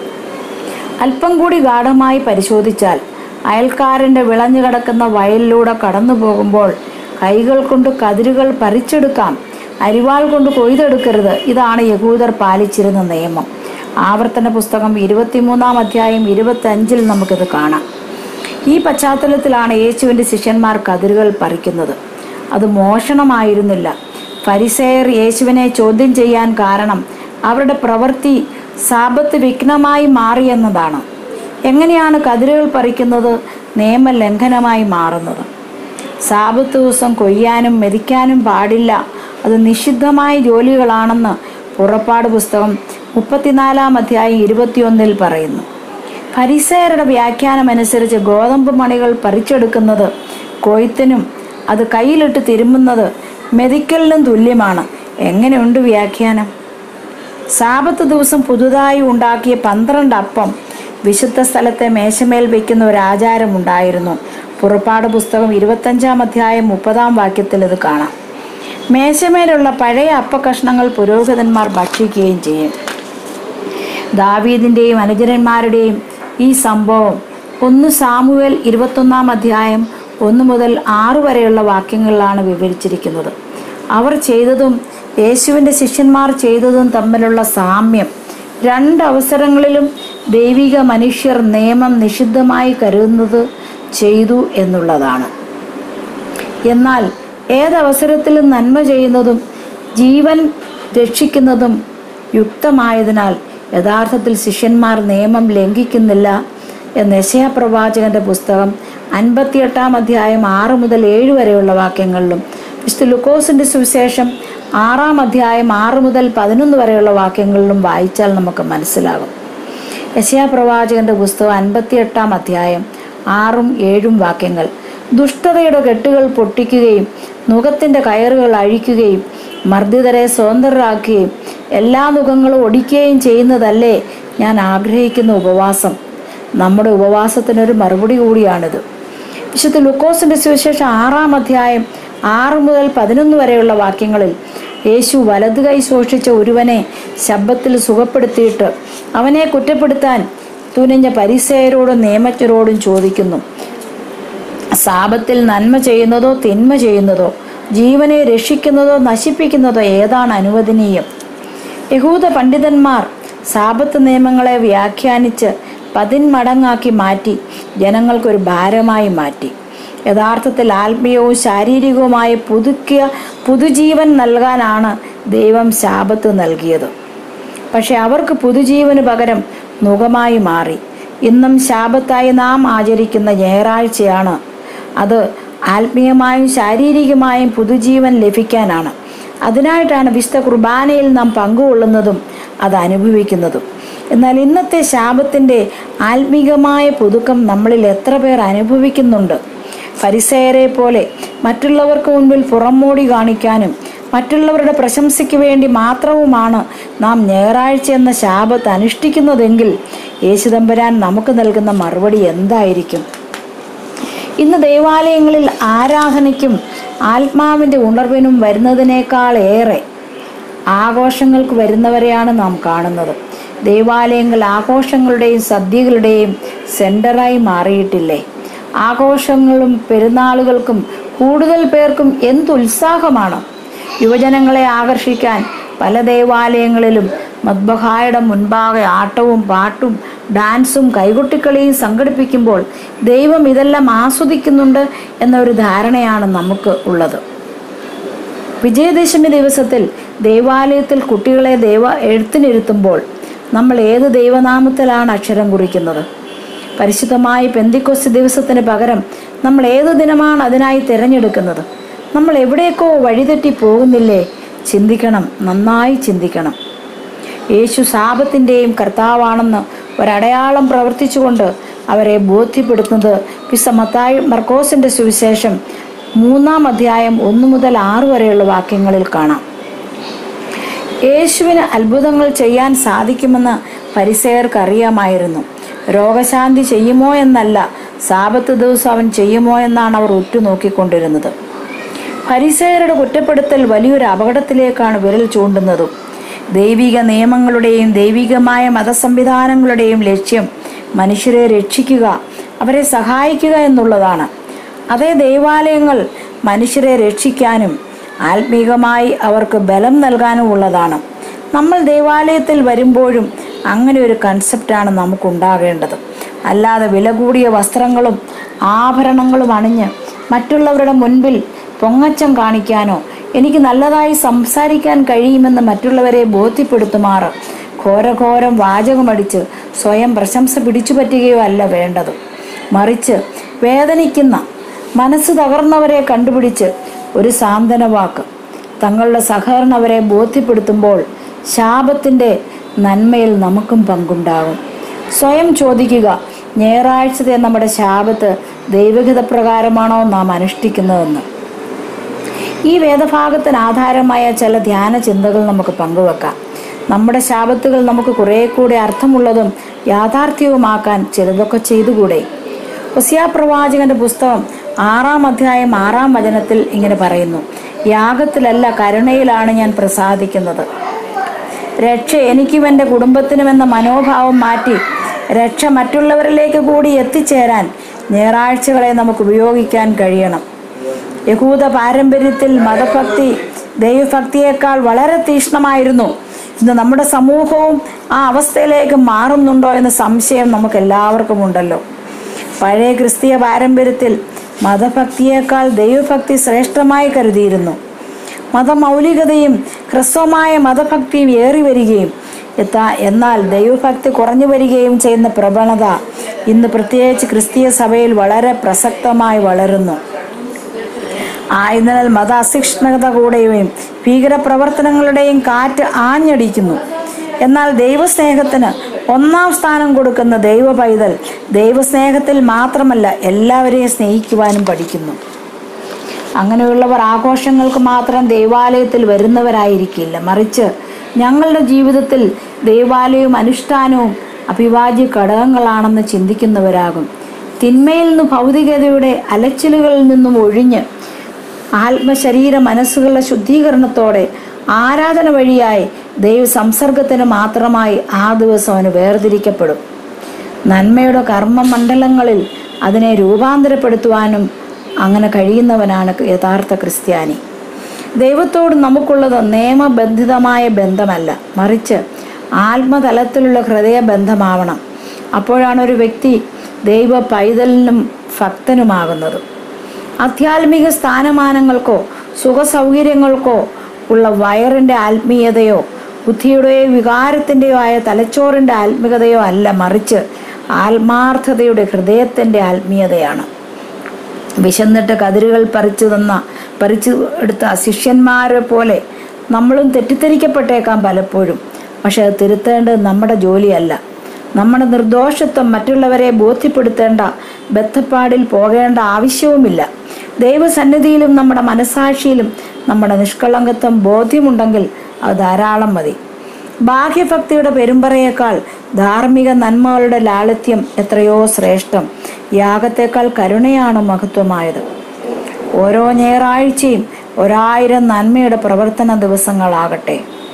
അല്പം കൂടി ഗാഠമായി പരിശോധിച്ചാൽ അയൽക്കാരൻ്റെ വിളഞ്ഞു കിടക്കുന്ന വയലിലൂടെ കടന്നു പോകുമ്പോൾ കൈകൾ കൊണ്ട് കതിരുകൾ പറിച്ചെടുക്കാം അരിവാൾ കൊണ്ട് കൊയ്തെടുക്കരുത് ഇതാണ് യഹൂദർ പാലിച്ചിരുന്ന നിയമം ആവർത്തന പുസ്തകം ഇരുപത്തിമൂന്നാം അധ്യായം ഇരുപത്തഞ്ചിൽ നമുക്കിത് കാണാം ഈ പശ്ചാത്തലത്തിലാണ് യേശുവിൻ്റെ ശിഷ്യന്മാർ കതിരുകൾ പറിക്കുന്നത് അത് മോഷണമായിരുന്നില്ല ഫരിസേയർ യേശുവിനെ ചോദ്യം ചെയ്യാൻ കാരണം അവരുടെ പ്രവൃത്തി സാപത്ത് വിഘ്നമായി മാറിയെന്നതാണ് എങ്ങനെയാണ് കതിരുകൾ പറിക്കുന്നത് നിയമലംഘനമായി മാറുന്നത് സാപത്ത് ദിവസം കൊയ്യാനും മെതിക്കാനും പാടില്ല അത് നിഷിദ്ധമായ ജോലികളാണെന്ന് പുറപ്പാട് പുസ്തകം മുപ്പത്തിനാലാം അധ്യായം ഇരുപത്തിയൊന്നിൽ പറയുന്നു ഫരിസേയരുടെ വ്യാഖ്യാനം അനുസരിച്ച് ഗോതമ്പ് മണികൾ പറിച്ചെടുക്കുന്നത് കൊയ്ത്തിനും അത് കയ്യിലിട്ട് തിരുമുന്നത് മെതിക്കലിനും തുല്യമാണ് എങ്ങനെയുണ്ട് വ്യാഖ്യാനം സാപത്ത് ദിവസം പുതുതായി ഉണ്ടാക്കിയ പന്ത്രണ്ട് അപ്പം വിശുദ്ധ സ്ഥലത്തെ മേശമേൽ വയ്ക്കുന്ന ഒരു ആചാരം ഉണ്ടായിരുന്നു പുറപ്പാട് പുസ്തകം ഇരുപത്തഞ്ചാം അധ്യായം മുപ്പതാം വാക്യത്തിൽ ഇത് കാണാം മേശമേലുള്ള പഴയ അപ്പക്കഷ്ണങ്ങൾ പുരോഹിതന്മാർ ഭക്ഷിക്കുകയും ചെയ്യും ദാവീദിൻ്റെയും അനുജനന്മാരുടെയും ഈ സംഭവം ഒന്ന് സാമുവേൽ ഇരുപത്തൊന്നാം അധ്യായം ഒന്ന് മുതൽ ആറ് വരെയുള്ള വാക്യങ്ങളിലാണ് വിവരിച്ചിരിക്കുന്നത് അവർ ചെയ്തതും യേശുവിൻ്റെ ശിഷ്യന്മാർ ചെയ്തതും തമ്മിലുള്ള സാമ്യം രണ്ട് അവസരങ്ങളിലും ദൈവിക മനുഷ്യർ നിയമം നിഷിദ്ധമായി കരുതുന്നത് ചെയ്തു എന്നുള്ളതാണ് എന്നാൽ ഏതവസരത്തിലും നന്മ ചെയ്യുന്നതും ജീവൻ രക്ഷിക്കുന്നതും യുക്തമായതിനാൽ യഥാർത്ഥത്തിൽ ശിഷ്യന്മാർ നിയമം ലംഘിക്കുന്നില്ല എന്ന് യശയാ പ്രവാചകന്റെ പുസ്തകം അൻപത്തിയെട്ടാം അധ്യായം ആറ് മുതൽ ഏഴ് വരെയുള്ള വാക്യങ്ങളിലും വിശുദ്ധ ലുക്കോസിന്റെ സുവിശേഷം ആറാം അധ്യായം ആറ് മുതൽ പതിനൊന്ന് വരെയുള്ള വാക്യങ്ങളിലും വായിച്ചാൽ നമുക്ക് മനസ്സിലാകും യശയാ പ്രവാചകന്റെ പുസ്തകം അൻപത്തിയെട്ടാം അധ്യായം ആറും ഏഴും വാക്യങ്ങൾ ദുഷ്ടതയുടെ കെട്ടുകൾ പൊട്ടിക്കുകയും നുഖത്തിന്റെ കയറുകൾ അഴിക്കുകയും മർദ്ദിതരെ സ്വതന്ത്രരാക്കുകയും എല്ലാ മുഖങ്ങളും ഒടിക്കുകയും ചെയ്യുന്നതല്ലേ ഞാൻ ആഗ്രഹിക്കുന്ന ഉപവാസം നമ്മുടെ ഉപവാസത്തിനൊരു മറുപടി കൂടിയാണിത് വിശുദ്ധ ലുക്കോസിന്റെ സുവിശേഷം ആറാം അധ്യായം ആറ് മുതൽ പതിനൊന്ന് വരെയുള്ള വാക്യങ്ങളിൽ യേശു വലതു കൈ സൂക്ഷിച്ച ഒരുവനെ ശബ്ദത്തിൽ സുഖപ്പെടുത്തിയിട്ട് അവനെ കുറ്റപ്പെടുത്താൻ തുനിഞ്ഞ പരിസയരോടും നിയമജ്ഞരോടും ചോദിക്കുന്നു സാപത്തിൽ നന്മ ചെയ്യുന്നതോ തിന്മ ചെയ്യുന്നതോ ജീവനെ രക്ഷിക്കുന്നതോ നശിപ്പിക്കുന്നതോ ഏതാണ് അനുവദനീയം യഹൂദ പണ്ഡിതന്മാർ സാപത്ത് നിയമങ്ങളെ വ്യാഖ്യാനിച്ച് പതിന്മടങ്ങാക്കി മാറ്റി ജനങ്ങൾക്കൊരു ഭാരമായി മാറ്റി യഥാർത്ഥത്തിൽ ആത്മീയവും ശാരീരികവുമായ പുതുക്കിയ പുതുജീവൻ നൽകാനാണ് ദൈവം ശാപത്ത് നൽകിയത് പക്ഷെ അവർക്ക് പുതുജീവന് പകരം നുഖമായി മാറി ഇന്നും ശാപത്തായി നാം ആചരിക്കുന്ന ഞായറാഴ്ചയാണ് അത് ആത്മീയമായും ശാരീരികമായും പുതുജീവൻ ലഭിക്കാനാണ് അതിനായിട്ടാണ് വിശുദ്ധ കുർബാനയിൽ നാം പങ്കുകൊള്ളുന്നതും അത് അനുഭവിക്കുന്നതും എന്നാൽ ഇന്നത്തെ ശാപത്തിൻ്റെ ആത്മീകമായ പുതുക്കം നമ്മളിൽ എത്ര പേർ അനുഭവിക്കുന്നുണ്ട് ഫരിസയരെ പോലെ മറ്റുള്ളവർക്ക് മുൻപിൽ പുറംമോടി കാണിക്കാനും മറ്റുള്ളവരുടെ പ്രശംസയ്ക്ക് വേണ്ടി മാത്രവുമാണ് നാം ഞായറാഴ്ച എന്ന ശാപത്ത് അനുഷ്ഠിക്കുന്നതെങ്കിൽ യേശുദമ്പരാൻ നമുക്ക് നൽകുന്ന മറുപടി എന്തായിരിക്കും ഇന്ന് ദൈവാലയങ്ങളിൽ ആരാധനയ്ക്കും ആത്മാവിൻ്റെ ഉണർവിനും വരുന്നതിനേക്കാൾ ഏറെ ആഘോഷങ്ങൾക്ക് വരുന്നവരെയാണ് നാം കാണുന്നത് ദേവാലയങ്ങൾ ആഘോഷങ്ങളുടെയും സദ്യകളുടെയും സെന്ററായി മാറിയിട്ടില്ലേ ആഘോഷങ്ങളും പെരുന്നാളുകൾക്കും കൂടുതൽ പേർക്കും എന്തുത്സാഹമാണ് യുവജനങ്ങളെ ആകർഷിക്കാൻ പല ദേവാലയങ്ങളിലും മദ്ബഹായുടെ മുൻപാകെ ആട്ടവും പാട്ടും ഡാൻസും കൈകൊട്ടിക്കളിയും സംഘടിപ്പിക്കുമ്പോൾ ദൈവം ഇതെല്ലാം ആസ്വദിക്കുന്നുണ്ട് എന്നൊരു ധാരണയാണ് നമുക്ക് ഉള്ളത് വിജയദശമി ദിവസത്തിൽ ദേവാലയത്തിൽ കുട്ടികളെ ദൈവ എഴുത്തിനിരുത്തുമ്പോൾ നമ്മൾ ഏത് ദൈവനാമത്തിലാണ് അക്ഷരം കുറിക്കുന്നത് പരിശുദ്ധമായി പെന്തിക്കൊസ് ദിവസത്തിന് പകരം നമ്മൾ ഏത് ദിനമാണ് അതിനായി തിരഞ്ഞെടുക്കുന്നത് നമ്മൾ എവിടേക്കോ വഴിതെറ്റി പോകുന്നില്ലേ ചിന്തിക്കണം നന്നായി ചിന്തിക്കണം യേശു ശാപത്തിൻ്റെയും കർത്താവാണെന്ന് ഒരടയാളം പ്രവർത്തിച്ചുകൊണ്ട് അവരെ ബോധ്യപ്പെടുത്തുന്നത് വിസ മത്തായി മർക്കോസിന്റെ സുവിശേഷം മൂന്നാം അധ്യായം ഒന്നു മുതൽ ആറ് വരെയുള്ള വാക്യങ്ങളിൽ കാണാം യേശുവിന് അത്ഭുതങ്ങൾ ചെയ്യാൻ സാധിക്കുമെന്ന് പരിസയർക്ക് അറിയാമായിരുന്നു രോഗശാന്തി ചെയ്യുമോ എന്നല്ല സാപത്ത് ദിവസം അവൻ ചെയ്യുമോ എന്നാണ് അവർ ഉറ്റുനോക്കിക്കൊണ്ടിരുന്നത് പരിസയരുടെ കുറ്റപ്പെടുത്തൽ വലിയൊരു അപകടത്തിലേക്കാണ് വിരൽ ചൂണ്ടുന്നതും ദൈവിക നിയമങ്ങളുടെയും ദൈവികമായ മതസംവിധാനങ്ങളുടെയും ലക്ഷ്യം മനുഷ്യരെ രക്ഷിക്കുക അവരെ സഹായിക്കുക എന്നുള്ളതാണ് അതേ ദൈവാലയങ്ങൾ മനുഷ്യരെ രക്ഷിക്കാനും ആത്മീകമായി അവർക്ക് ബലം നൽകാനും ഉള്ളതാണ് നമ്മൾ ദേവാലയത്തിൽ വരുമ്പോഴും അങ്ങനെ ഒരു കൺസെപ്റ്റാണ് നമുക്കുണ്ടാകേണ്ടത് അല്ലാതെ വില കൂടിയ വസ്ത്രങ്ങളും ആഭരണങ്ങളും അണിഞ്ഞ് മറ്റുള്ളവരുടെ മുൻപിൽ പൊങ്ങച്ചം കാണിക്കാനോ എനിക്ക് നല്ലതായി സംസാരിക്കാൻ കഴിയുമെന്ന് മറ്റുള്ളവരെ ബോധ്യപ്പെടുത്തുമാറ് ഘോരഘോരം വാചകമടിച്ച് സ്വയം പ്രശംസ പിടിച്ചു പറ്റുകയോ അല്ല വേണ്ടത് മറിച്ച് വേദനിക്കുന്ന മനസ്സ് തകർന്നവരെ കണ്ടുപിടിച്ച് ഒരു സാന്ത്വന വാക്ക് തങ്ങളുടെ സഹകരണവരെ ബോധ്യപ്പെടുത്തുമ്പോൾ ശാപത്തിൻ്റെ നന്മയിൽ നമുക്കും പങ്കുണ്ടാകും സ്വയം ചോദിക്കുക ഞായറാഴ്ചത്തെ നമ്മുടെ ശാപത്ത് ദൈവഹിത പ്രകാരമാണോ നാം അനുഷ്ഠിക്കുന്നതെന്ന് ഈ വേദഭാഗത്തിന് ആധാരമായ ചില ധ്യാന ചിന്തകൾ നമുക്ക് പങ്കുവെക്കാം നമ്മുടെ ശാപത്തുകൾ നമുക്ക് കുറേ കൂടി അർത്ഥമുള്ളതും യാഥാർത്ഥ്യവുമാക്കാൻ ചിലതൊക്കെ ചെയ്തുകൂടെ ഒസിയാ പ്രവാചകന്റെ പുസ്തകം ആറാം അധ്യായം ആറാം വചനത്തിൽ ഇങ്ങനെ പറയുന്നു യാഗത്തിലല്ല കരുണയിലാണ് ഞാൻ പ്രസാദിക്കുന്നത് രക്ഷ എനിക്കും എൻ്റെ കുടുംബത്തിനും എന്ന മനോഭാവം മാറ്റി രക്ഷ മറ്റുള്ളവരിലേക്ക് കൂടി എത്തിച്ചേരാൻ ഞായറാഴ്ചകളെ നമുക്ക് ഉപയോഗിക്കാൻ കഴിയണം യഹൂദ പാരമ്പര്യത്തിൽ മതഭക്തി ദൈവഭക്തിയേക്കാൾ വളരെ തീക്ഷ്ണമായിരുന്നു ഇന്ന് നമ്മുടെ സമൂഹവും ആ അവസ്ഥയിലേക്ക് മാറുന്നുണ്ടോ എന്ന സംശയം നമുക്ക് എല്ലാവർക്കും ഉണ്ടല്ലോ പഴയ ക്രിസ്തീയ പാരമ്പര്യത്തിൽ മതഭക്തിയേക്കാൾ ദൈവഭക്തി ശ്രേഷ്ഠമായി കരുതിയിരുന്നു മതമൗലികതയും ഹ്രസ്വമായ മതഭക്തിയും ഏറി വരികയും എത്താ എന്നാൽ ദൈവഭക്തി കുറഞ്ഞു വരികയും ചെയ്യുന്ന പ്രവണത ഇന്ന് പ്രത്യേകിച്ച് ക്രിസ്തീയ സഭയിൽ വളരെ പ്രസക്തമായി വളരുന്നു ആയതിനാൽ മത അസഹിഷ്ണുത കൂടെയും ഭീകരപ്രവർത്തനങ്ങളുടെയും കാറ്റ് ആഞ്ഞടിക്കുന്നു എന്നാൽ ദൈവസ്നേഹത്തിന് ഒന്നാം സ്ഥാനം കൊടുക്കുന്ന ദൈവ പൈതൽ ദൈവസ്നേഹത്തിൽ മാത്രമല്ല എല്ലാവരെയും സ്നേഹിക്കുവാനും പഠിക്കുന്നു അങ്ങനെയുള്ളവർ ആഘോഷങ്ങൾക്ക് മാത്രം ദൈവാലയത്തിൽ വരുന്നവരായിരിക്കില്ല മറിച്ച് ഞങ്ങളുടെ ജീവിതത്തിൽ ദൈവാലയവും അനുഷ്ഠാനവും അഭിവാജ്യ ഘടകങ്ങളാണെന്ന് ചിന്തിക്കുന്നവരാകും തിന്മയിൽ നിന്ന് ഭൗതികതയുടെ അലച്ചിലുകളിൽ നിന്നും ഒഴിഞ്ഞ് ആത്മശരീര മനസ്സുകളുടെ ശുദ്ധീകരണത്തോടെ ആരാധന വഴിയായി ദൈവ സംസർഗത്തിന് മാത്രമായി ആ ദിവസം അവന് വേർതിരിക്കപ്പെടും നന്മയുടെ കർമ്മമണ്ഡലങ്ങളിൽ അതിനെ രൂപാന്തരപ്പെടുത്തുവാനും അങ്ങനെ കഴിയുന്നവനാണ് യഥാർത്ഥ ക്രിസ്ത്യാനി ദൈവത്തോട് നമുക്കുള്ളത് നിയമബന്ധിതമായ ബന്ധമല്ല മറിച്ച് ആത്മതലത്തിലുള്ള ഹൃദയബന്ധമാവണം അപ്പോഴാണ് ഒരു വ്യക്തി ദൈവ പൈതലിനും ഭക്തനുമാകുന്നത് ആധ്യാത്മിക സ്ഥാനമാനങ്ങൾക്കോ സുഖസൗകര്യങ്ങൾക്കോ ഉള്ള വയറിൻ്റെ ആത്മീയതയോ ബുദ്ധിയുടെയോ വികാരത്തിൻ്റെയോ ആയ തലച്ചോറിൻ്റെ ആത്മീയതയോ അല്ല മറിച്ച് ആത്മാർത്ഥതയുടെ ഹൃദയത്തിൻ്റെ ആത്മീയതയാണ് വിശന്നിട്ട് കതിരുകൾ പറിച്ചു തന്ന പറിച്ചു എടുത്ത ശിഷ്യന്മാരെ പോലെ നമ്മളും തെറ്റിദ്ധരിക്കപ്പെട്ടേക്കാം പലപ്പോഴും പക്ഷെ അത് തിരുത്തേണ്ടത് നമ്മുടെ ജോലിയല്ല നമ്മുടെ നിർദോഷത്വം മറ്റുള്ളവരെ ബോധ്യപ്പെടുത്തേണ്ട ബദ്ധപ്പാടിൽ പോകേണ്ട ആവശ്യവുമില്ല ദൈവസന്നിധിയിലും നമ്മുടെ മനസാക്ഷിയിലും നമ്മുടെ നിഷ്കളങ്കത്വം ബോധ്യമുണ്ടെങ്കിൽ അത് ധാരാളം മതി ബാഹ്യഭക്തിയുടെ പെരുമ്പറയേക്കാൾ ധാർമ്മിക നന്മകളുടെ ലാളിത്യം എത്രയോ ശ്രേഷ്ഠം യാഗത്തേക്കാൾ കരുണയാണ് മഹത്വമായത് ഓരോ ഞായറാഴ്ചയും ഒരായിരം നന്മയുടെ പ്രവർത്തന ദിവസങ്ങളാകട്ടെ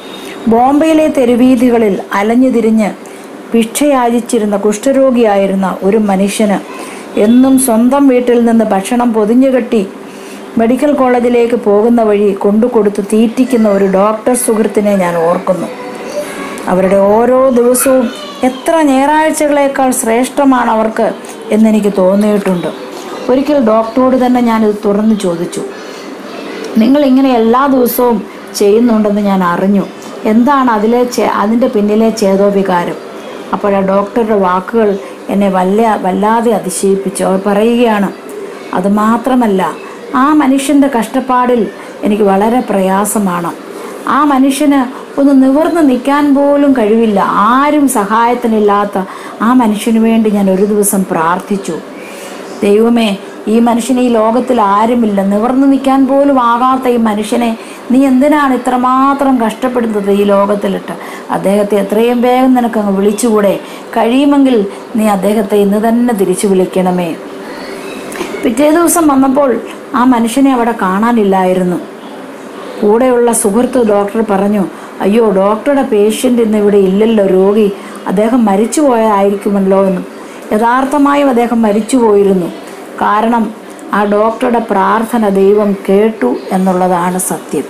ബോംബെയിലെ തെരുവീഥികളിൽ അലഞ്ഞു തിരിഞ്ഞ് ഭിക്ഷയാചിച്ചിരുന്ന കുഷ്ഠരോഗിയായിരുന്ന ഒരു മനുഷ്യന് എന്നും സ്വന്തം വീട്ടിൽ നിന്ന് ഭക്ഷണം പൊതിഞ്ഞുകെട്ടി മെഡിക്കൽ കോളേജിലേക്ക് പോകുന്ന വഴി കൊണ്ടുകൊടുത്ത് തീറ്റിക്കുന്ന ഒരു ഡോക്ടർ സുഹൃത്തിനെ ഞാൻ ഓർക്കുന്നു അവരുടെ ഓരോ ദിവസവും എത്ര ഞായറാഴ്ചകളേക്കാൾ ശ്രേഷ്ഠമാണ് അവർക്ക് എന്നെനിക്ക് തോന്നിയിട്ടുണ്ട് ഒരിക്കൽ ഡോക്ടറോട് തന്നെ ഞാനിത് തുറന്നു ചോദിച്ചു നിങ്ങൾ ഇങ്ങനെ എല്ലാ ദിവസവും ചെയ്യുന്നുണ്ടെന്ന് ഞാൻ അറിഞ്ഞു എന്താണ് അതിലെ ചേ- അതിൻ്റെ പിന്നിലെ ചേതോവികാരം അപ്പോൾ ആ ഡോക്ടറുടെ വാക്കുകൾ എന്നെ വല്ല വല്ലാതെ അതിശയിപ്പിച്ചു അവർ പറയുകയാണ് അതുമാത്രമല്ല ആ മനുഷ്യൻ്റെ കഷ്ടപ്പാടിൽ എനിക്ക് വളരെ പ്രയാസമാണ് ആ മനുഷ്യന് ഒന്ന് നിവർന്ന് നിൽക്കാൻ പോലും കഴിവില്ല ആരും സഹായത്തിനില്ലാത്ത ആ മനുഷ്യന് വേണ്ടി ഞാൻ ഒരു ദിവസം പ്രാർത്ഥിച്ചു ദൈവമേ ഈ മനുഷ്യന് ഈ ലോകത്തിൽ ആരുമില്ല നിവർന്നു നിൽക്കാൻ പോലും ആകാത്ത ഈ മനുഷ്യനെ നീ എന്തിനാണ് ഇത്രമാത്രം കഷ്ടപ്പെടുന്നത് ഈ ലോകത്തിലിട്ട് അദ്ദേഹത്തെ എത്രയും വേഗം നിനക്കങ്ങ് വിളിച്ചുകൂടെ കഴിയുമെങ്കിൽ നീ അദ്ദേഹത്തെ ഇന്ന് തന്നെ തിരിച്ചു വിളിക്കണമേ പിറ്റേ ദിവസം വന്നപ്പോൾ ആ മനുഷ്യനെ അവിടെ കാണാനില്ലായിരുന്നു കൂടെയുള്ള സുഹൃത്ത് ഡോക്ടർ പറഞ്ഞു അയ്യോ ഡോക്ടറുടെ പേഷ്യൻ്റ് ഇന്ന് ഇവിടെ ഇല്ലല്ലോ രോഗി അദ്ദേഹം മരിച്ചുപോയതായിരിക്കുമല്ലോ എന്ന് യഥാർത്ഥമായും അദ്ദേഹം മരിച്ചുപോയിരുന്നു കാരണം ആ ഡോക്ടറുടെ പ്രാർത്ഥന ദൈവം കേട്ടു എന്നുള്ളതാണ് സത്യം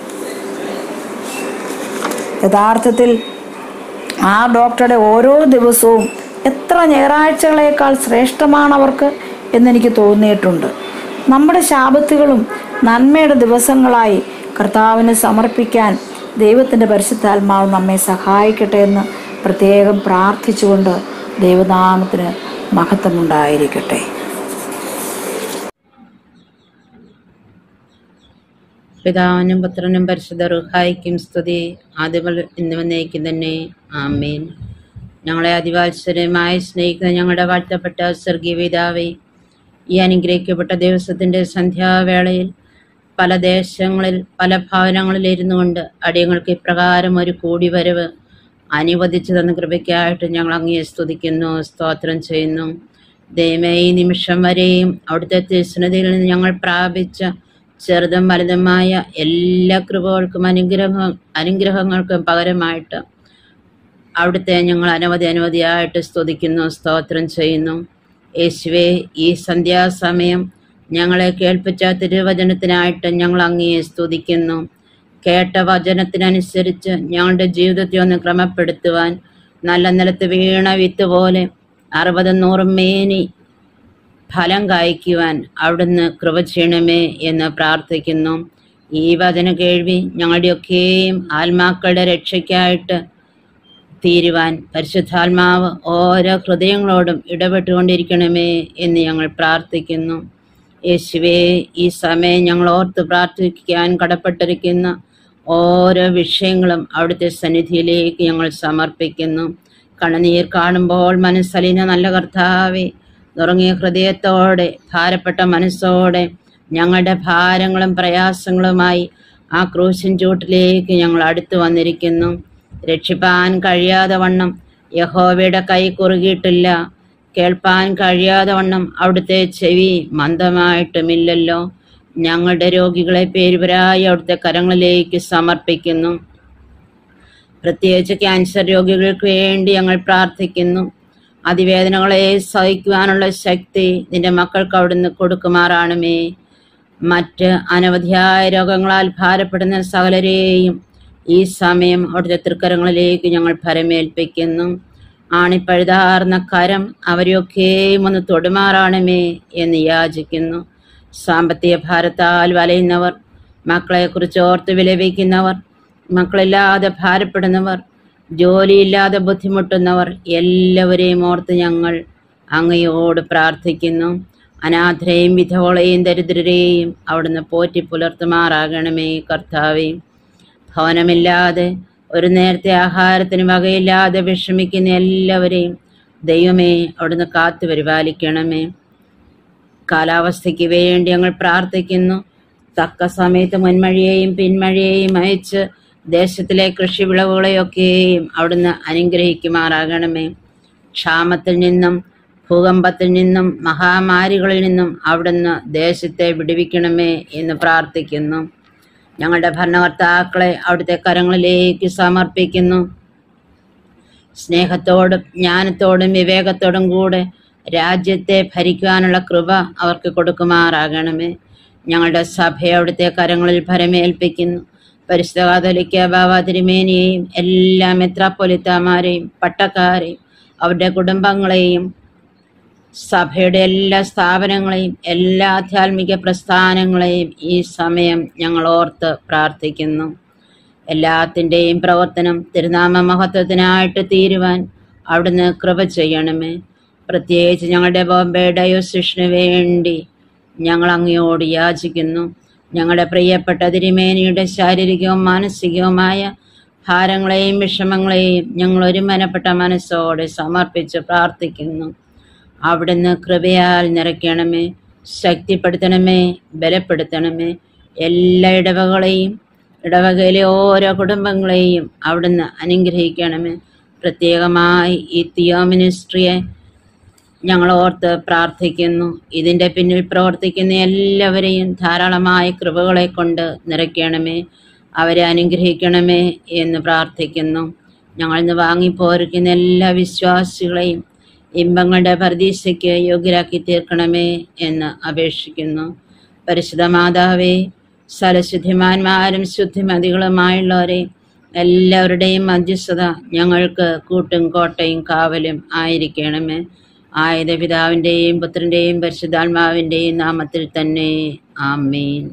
യഥാർത്ഥത്തിൽ ആ ഡോക്ടറുടെ ഓരോ ദിവസവും എത്ര ഞായറാഴ്ചകളേക്കാൾ ശ്രേഷ്ഠമാണ് അവർക്ക് എന്നെനിക്ക് തോന്നിയിട്ടുണ്ട് നമ്മുടെ ശാപത്തുകളും നന്മയുടെ ദിവസങ്ങളായി കർത്താവിന് സമർപ്പിക്കാൻ ദൈവത്തിൻ്റെ പരിശുദ്ധാത്മാവ് നമ്മെ സഹായിക്കട്ടെ എന്ന് പ്രത്യേകം പ്രാർത്ഥിച്ചുകൊണ്ട് ദൈവനാമത്തിന് മഹത്വമുണ്ടായിരിക്കട്ടെ പിതാവിനും പുത്രനും പരിശുദ്ധ റുഹായിക്കും സ്തുതി ആദ്യമൽ ഇന്ന് വന്നേക്കും തന്നെ ആമേൻ ഞങ്ങളെ അതിവാത്സര്യമായി സ്നേഹിക്കുന്ന ഞങ്ങളുടെ വാഴ്ത്തപ്പെട്ട സ്വർഗീയ പിതാവേ ഈ അനുഗ്രഹിക്കപ്പെട്ട ദിവസത്തിൻ്റെ സന്ധ്യാവേളയിൽ പല ദേശങ്ങളിൽ പല ഭവനങ്ങളിൽ ഇരുന്നു കൊണ്ട് അടിയങ്ങൾക്ക് ഇപ്രകാരം ഒരു കൂടിവരവ് അനുവദിച്ചു തന്ന കൃപയ്ക്കായിട്ട് ഞങ്ങൾ അങ്ങയെ സ്തുതിക്കുന്നു സ്തോത്രം ചെയ്യുന്നു ദൈവമേ ഈ നിമിഷം വരെയും അവിടുത്തെ തിരുസന്നതിയിൽ നിന്ന് ഞങ്ങൾ പ്രാപിച്ച ചെറുതും വലുതുമായ എല്ലാ കൃപകൾക്കും അനുഗ്രഹ അനുഗ്രഹങ്ങൾക്കും പകരമായിട്ട് അവിടുത്തെ ഞങ്ങൾ അനവധി അനവധിയായിട്ട് സ്തുതിക്കുന്നു സ്തോത്രം ചെയ്യുന്നു യേശുവെ ഈ സന്ധ്യാസമയം ഞങ്ങളെ കേൾപ്പിച്ച തിരുവചനത്തിനായിട്ട് ഞങ്ങൾ അങ്ങയെ സ്തുതിക്കുന്നു കേട്ട വചനത്തിനനുസരിച്ച് ഞങ്ങളുടെ ജീവിതത്തെ ഒന്ന് ക്രമപ്പെടുത്തുവാൻ നല്ല നിലത്ത് വീണ വിത്ത് പോലെ അറുപതും നൂറും മേനി ഫലം കായ്ക്കുവാൻ അവിടുന്ന് കൃപ ചെയ്യണമേ എന്ന് പ്രാർത്ഥിക്കുന്നു ഈ വചന കേൾവി ഞങ്ങളുടെയൊക്കെയും ആത്മാക്കളുടെ രക്ഷയ്ക്കായിട്ട് തീരുവാൻ പരിശുദ്ധാത്മാവ് ഓരോ ഹൃദയങ്ങളോടും ഇടപെട്ടുകൊണ്ടിരിക്കണമേ എന്ന് ഞങ്ങൾ പ്രാർത്ഥിക്കുന്നു യേശുവേ ഈ സമയം ഞങ്ങൾ ഓർത്ത് പ്രാർത്ഥിക്കാൻ കടപ്പെട്ടിരിക്കുന്ന ഓരോ വിഷയങ്ങളും അവിടുത്തെ സന്നിധിയിലേക്ക് ഞങ്ങൾ സമർപ്പിക്കുന്നു കണ്ണുനീർ കാണുമ്പോൾ മനസ്സലിന നല്ല കർത്താവേ നുറങ്ങിയ ഹൃദയത്തോടെ ഭാരപ്പെട്ട മനസ്സോടെ ഞങ്ങളുടെ ഭാരങ്ങളും പ്രയാസങ്ങളുമായി ആ ക്രൂശിൻ ചൂട്ടിലേക്ക് ഞങ്ങൾ അടുത്തു വന്നിരിക്കുന്നു രക്ഷിപ്പാൻ കഴിയാതെ വണ്ണം യഹോവയുടെ കൈ കുറുകിയിട്ടില്ല കേൾപ്പാൻ കഴിയാതെ വണ്ണം അവിടുത്തെ ചെവി മന്ദമായിട്ടുമില്ലല്ലോ ഞങ്ങളുടെ രോഗികളെ പേരുപരായി അവിടുത്തെ കരങ്ങളിലേക്ക് സമർപ്പിക്കുന്നു പ്രത്യേകിച്ച് ക്യാൻസർ രോഗികൾക്ക് വേണ്ടി ഞങ്ങൾ പ്രാർത്ഥിക്കുന്നു അതിവേദനകളെ സഹിക്കുവാനുള്ള ശക്തി നിന്റെ മക്കൾക്ക് അവിടുന്ന് കൊടുക്കുമാറാണമേ മറ്റ് അനവധിയായ രോഗങ്ങളാൽ ഭാരപ്പെടുന്ന സകലരെയും ഈ സമയം അവിടുത്തെ തൃക്കരങ്ങളിലേക്ക് ഞങ്ങൾ ഭരമേൽപ്പിക്കുന്നു ആണിപ്പഴുതാർന്ന കരം അവരെയൊക്കെയും ഒന്ന് തൊടുമാറാണമേ എന്ന് യാചിക്കുന്നു സാമ്പത്തിക ഭാരത്താൽ വലയുന്നവർ മക്കളെക്കുറിച്ച് ഓർത്ത് വിലപിക്കുന്നവർ മക്കളില്ലാതെ ഭാരപ്പെടുന്നവർ ജോലിയില്ലാതെ ബുദ്ധിമുട്ടുന്നവർ എല്ലാവരെയും ഓർത്ത് ഞങ്ങൾ അങ്ങയോട് പ്രാർത്ഥിക്കുന്നു അനാഥരെയും വിധവളെയും ദരിദ്രരെയും അവിടുന്ന് പോറ്റി പുലർത്തുമാറാകണമേ കർത്താവേ ഭവനമില്ലാതെ ഒരു നേരത്തെ ആഹാരത്തിന് വകയില്ലാതെ വിഷമിക്കുന്ന എല്ലാവരെയും ദൈവമേ അവിടുന്ന് കാത്തു പരിപാലിക്കണമേ കാലാവസ്ഥയ്ക്ക് വേണ്ടി ഞങ്ങൾ പ്രാർത്ഥിക്കുന്നു തക്ക സമയത്ത് മുൻമഴയെയും പിന്മഴയെയും അയച്ച് ദേശത്തിലെ കൃഷി വിളവുകളെയൊക്കെയും അവിടുന്ന് അനുഗ്രഹിക്കുമാറാകണമേ ക്ഷാമത്തിൽ നിന്നും ഭൂകമ്പത്തിൽ നിന്നും മഹാമാരികളിൽ നിന്നും അവിടുന്ന് ദേശത്തെ വിടുവിക്കണമേ എന്ന് പ്രാർത്ഥിക്കുന്നു ഞങ്ങളുടെ ഭരണകർത്താക്കളെ അവിടുത്തെ കരങ്ങളിലേക്ക് സമർപ്പിക്കുന്നു സ്നേഹത്തോടും ജ്ഞാനത്തോടും വിവേകത്തോടും കൂടെ രാജ്യത്തെ ഭരിക്കുവാനുള്ള കൃപ അവർക്ക് കൊടുക്കുമാറാകണമേ ഞങ്ങളുടെ സഭയെ അവിടുത്തെ കരങ്ങളിൽ ഭരമേൽപ്പിക്കുന്നു പരിശുദ്ധ കാതോലിക്ക ബാബ തിരുമേനിയെയും എല്ലാ മെത്രാപ്പൊലിത്താമാരെയും പട്ടക്കാരെയും അവരുടെ കുടുംബങ്ങളെയും സഭയുടെ എല്ലാ സ്ഥാപനങ്ങളെയും എല്ലാ ആധ്യാത്മിക പ്രസ്ഥാനങ്ങളെയും ഈ സമയം ഞങ്ങൾ ഓർത്ത് പ്രാർത്ഥിക്കുന്നു എല്ലാത്തിൻ്റെയും പ്രവർത്തനം തിരുനാമ മഹത്വത്തിനായിട്ട് തീരുവാൻ അവിടുന്ന് കൃപ ചെയ്യണമേ പ്രത്യേകിച്ച് ഞങ്ങളുടെ ബോംബെ ഡയോസിഷന് വേണ്ടി ഞങ്ങൾ അങ്ങയോട് യാചിക്കുന്നു ഞങ്ങളുടെ പ്രിയപ്പെട്ട തിരുമേനിയുടെ ശാരീരികവും മാനസികവുമായ ഭാരങ്ങളെയും വിഷമങ്ങളെയും ഞങ്ങൾ ഒരു മനപ്പെട്ട മനസ്സോടെ സമർപ്പിച്ച് പ്രാർത്ഥിക്കുന്നു അവിടുന്ന് കൃപയാൽ നിറയ്ക്കണമേ ശക്തിപ്പെടുത്തണമേ ബലപ്പെടുത്തണമേ എല്ലാ ഇടവകളെയും ഇടവകയിലെ ഓരോ കുടുംബങ്ങളെയും അവിടുന്ന് അനുഗ്രഹിക്കണമേ പ്രത്യേകമായി ഈ തിയോ മിനിസ്ട്രിയെ ഞങ്ങൾ ഓർത്ത് പ്രാർത്ഥിക്കുന്നു ഇതിൻ്റെ പിന്നിൽ പ്രവർത്തിക്കുന്ന എല്ലാവരെയും ധാരാളമായ കൃപകളെ കൊണ്ട് നിറയ്ക്കണമേ അവരെ അനുഗ്രഹിക്കണമേ എന്ന് പ്രാർത്ഥിക്കുന്നു ഞങ്ങൾ ഇന്ന് വാങ്ങിപ്പോരിക്കുന്ന എല്ലാ വിശ്വാസികളെയും ഇമ്പങ്ങളുടെ പരദീസയ്ക്ക് യോഗ്യരാക്കി തീർക്കണമേ എന്ന് അപേക്ഷിക്കുന്നു പരിശുദ്ധ മാതാവേ സലശുദ്ധിമാന്മാരും ശുദ്ധിമതികളുമായുള്ളവരെ എല്ലാവരുടെയും മധ്യസ്ഥത ഞങ്ങൾക്ക് കൂട്ടും കോട്ടയും കാവലും ആയിരിക്കണമേ ആയത് പിതാവിൻ്റെയും പുത്രൻ്റെയും പരിശുദ്ധാത്മാവിൻ്റെയും നാമത്തിൽ തന്നെ ആമേൻ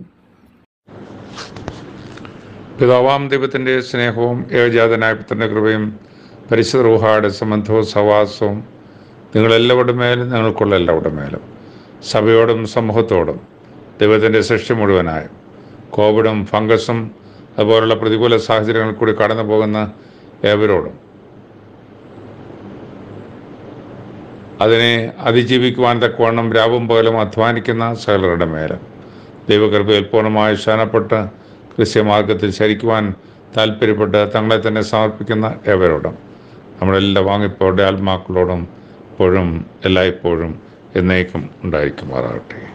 പിതാവാം ദൈവത്തിൻ്റെ സ്നേഹവും ഏകജാതനായ പുത്രൻ്റെ കൃപയും പരിശുദ്ധ റൂഹായുടെ സംബന്ധവും സവാസവും നിങ്ങളെല്ലാവരുടെ മേലും നിങ്ങൾക്കുള്ള എല്ലാവരുടെ മേലും സഭയോടും സമൂഹത്തോടും ദൈവത്തിൻ്റെ സൃഷ്ടി മുഴുവനായും കോവിഡും ഫംഗസും അതുപോലുള്ള പ്രതികൂല സാഹചര്യങ്ങളിൽ കൂടി കടന്നു പോകുന്ന ഏവരോടും അതിനെ അതിജീവിക്കുവാൻ തക്കവണ്ണം രാവും പകലും അധ്വാനിക്കുന്ന സകലരുടെ മേലും ദൈവകൃപയിൽ പൂർണ്ണമായി ശാനപ്പെട്ട് ക്രിസ്ത്യമാർഗത്തിൽ ചരിക്കുവാൻ താല്പര്യപ്പെട്ട് തങ്ങളെ തന്നെ സമർപ്പിക്കുന്ന ഏവരോടും നമ്മളെല്ലാം വാങ്ങിപ്പോടെ ആത്മാക്കളോടും ഇപ്പോഴും എല്ലായ്പ്പോഴും എന്നേക്കും ഉണ്ടായിരിക്കുമാറാകട്ടെ